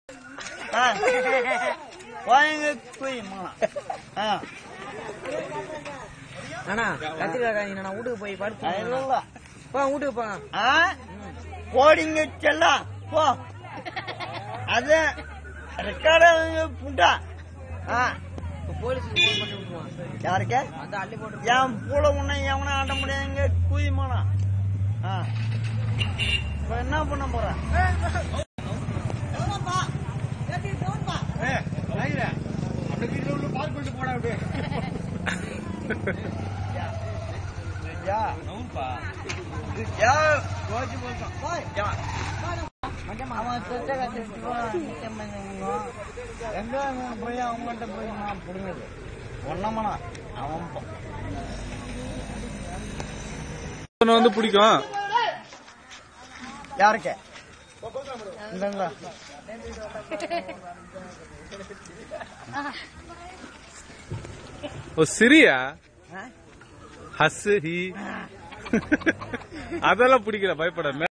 ஆ. வாங்க போய் ஆ அண்ணா கத்திரிக்காய் நான் வீட்டுக்கு போய் படுத்து இல்ல போ வீட்டுக்கு போங்க ஆ போடிங்க செல்லாம் போ அது ரெக்கார்டு புண்டா ஆ இப்போ போலீஸுக்கு ஃபோன் பண்ணி விட்டுருவான் யாருக்கு வந்து அள்ளி போட்டு என் பூல உன்னை எவனை ஆட்ட முடியாதுங்க குயிமானா ஆ இப்ப என்ன பண்ண போறேன் யா யா ரோஜி போட்டான் யா அவன் செத்த கத்திட்டு எங்க போய் அவங்ககிட்ட போய் நான் புடுங்குது ஒன்னமனா அவன் ப- உன்னை வந்து பிடிக்கும் யாருக்கு இந்தங்க ஓ சிரியா ஆ? ஹஸ் ஹி அதெல்லாம் பிடிக்கல பயப்பட